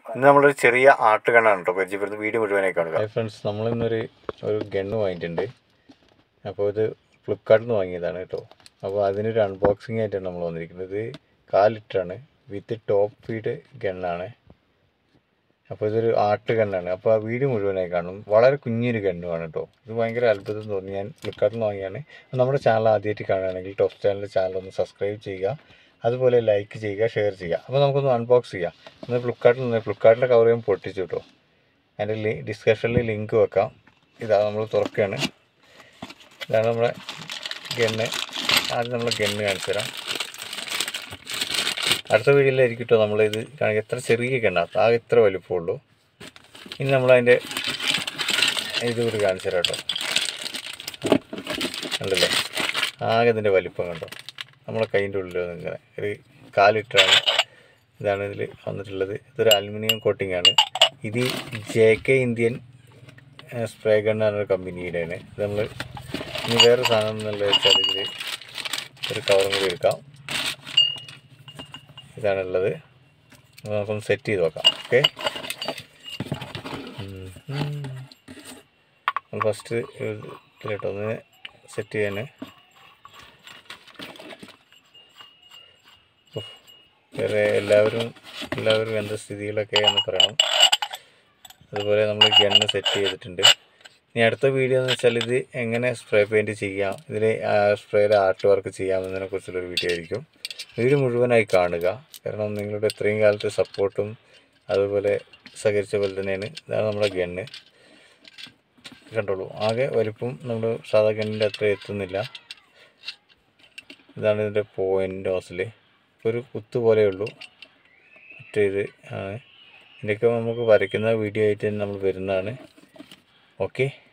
ഇന്ന് നമ്മളൊരു ചെറിയ ആട്ട് കണ്ണാണ് കേട്ടോ പരിചയപ്പെടുന്നത് വീഡിയോ മുഴുവനായി കാണുക ഹായ് ഫ്രണ്ട്സ് നമ്മളിന്നൊരു ഒരു ഗണ്ണ് വാങ്ങിയിട്ടുണ്ട് അപ്പോൾ ഇത് ഫ്ലിപ്കാർട്ടിൽ നിന്ന് വാങ്ങിയതാണ് കേട്ടോ അപ്പോൾ അതിനൊരു അൺബോക്സിംഗ് ആയിട്ടാണ് നമ്മൾ വന്നിരിക്കുന്നത് ഇത് കാൽ ലിറ്ററാണ് വിത്ത് ടോപ്പ് ഫീഡ് ഗണ്ണാണ് അപ്പോൾ ഇതൊരു ആട്ട് ഗണ്ണാണ് അപ്പോൾ ആ വീഡിയോ മുഴുവനായി കാണും വളരെ കുഞ്ഞൊരു ഗണ്ണുമാണ് കേട്ടോ ഇത് ഭയങ്കര അത്ഭുതം തോന്നി ഞാൻ ഫ്ലിപ്കാർട്ടിൽ നിന്ന് വാങ്ങിയാണ് അപ്പോൾ നമ്മുടെ ചാനൽ ആദ്യമായിട്ട് കാണുകയാണെങ്കിൽ ടോപ്പ് ചാനലിൻ്റെ ചാനൽ ഒന്ന് സബ്സ്ക്രൈബ് ചെയ്യുക അതുപോലെ ലൈക്ക് ചെയ്യുക ഷെയർ ചെയ്യുക അപ്പോൾ നമുക്കൊന്ന് അൺബോക്സ് ചെയ്യാം ഇന്ന് ഫ്ലിപ്കാർട്ടിൽ നിന്ന് ഫ്ലിപ്കാർട്ടിൻ്റെ കവർ ചെയ്യാൻ പൊട്ടിച്ചു കേട്ടോ അതിൻ്റെ ലി ഡിസ്കഷനിൽ ലിങ്ക് വെക്കാം ഇതാ നമ്മൾ തുറക്കുകയാണ് ഇതാണ് നമ്മുടെ ഗണ്ണ് ആദ്യം നമ്മൾ ഗണ്ണ് കാണിച്ചു തരാം അടുത്ത വീഡിയോയിലായിരിക്കും കേട്ടോ നമ്മളിത് കാണിക്കുക എത്ര ചെറിയ ഗണ്ണാണ് ആകെ ഇത്ര വലിപ്പമുള്ളൂ ഇനി നമ്മളതിൻ്റെ ഇത് കൂടി കാണിച്ചു തരാം കേട്ടോ കണ്ടല്ലേ ആകെ ഇതിൻ്റെ വലിപ്പം കണ്ടോ നമ്മളെ കൈൻ്റെ ഉള്ളിൽ ഇങ്ങനെ ഒരു കാൽ ലിറ്ററാണ് ഇതാണ് ഇതിൽ വന്നിട്ടുള്ളത് ഇതൊരു അലുമിനിയം കോട്ടിംഗ് ആണ് ഇത് J K Indian spray gun എന്ന കമ്പനിയുടെയാണ് ഇത് നമ്മൾ ഇനി വേറെ സാധനം എന്നുള്ളത് വെച്ചാൽ ഇതിൽ ഒരു കവറും കൂടി എടുക്കാം ഇതാണുള്ളത് അപ്പോൾ നമുക്കൊന്ന് സെറ്റ് ചെയ്ത് നോക്കാം ഓക്കെ നമ്മൾ ഫസ്റ്റ് ഇതിലിട്ടോ ഒന്ന് സെറ്റ് ചെയ്യാൻ വേറെ എല്ലാവരും എല്ലാവരും എന്താ സ്ഥിതികളൊക്കെയാണെന്ന് പറയണം അതുപോലെ നമ്മൾ ഗണ്ണ് സെറ്റ് ചെയ്തിട്ടുണ്ട് ഇനി അടുത്ത വീഡിയോ എന്ന് വെച്ചാൽ ഇത് എങ്ങനെ സ്പ്രേ പെയിൻറ്റ് ചെയ്യാം ഇതിൽ സ്പ്രേയിൽ ആർട്ട് വർക്ക് ചെയ്യാം എന്നതിനെ കുറിച്ചുള്ളൊരു വീഡിയോ ആയിരിക്കും വീഡിയോ മുഴുവനായി കാണുക കാരണം നിങ്ങളുടെ ഇത്രയും കാലത്തെ സപ്പോർട്ടും അതുപോലെ സഹകരിച്ച പോലെ തന്നെയാണ് ഇതാണ് നമ്മുടെ ഗണ്ണ് കണ്ടോളൂ ആകെ വലിപ്പം നമ്മൾ സാധാ ഗണ്ണിൻ്റെ അത്ര എത്തുന്നില്ല ഇതാണ് ഇതിൻ്റെ പോയിൻ്റ് ഹോസിൽ ഒരു കുത്ത് പോലെയുള്ളൂ മറ്റേ ഇത് ആണ് ഇതിൻ്റെയൊക്കെ നമുക്ക് വരയ്ക്കുന്ന വീഡിയോ ആയിട്ട് തന്നെ നമ്മൾ വരുന്നതാണ് ഓക്കെ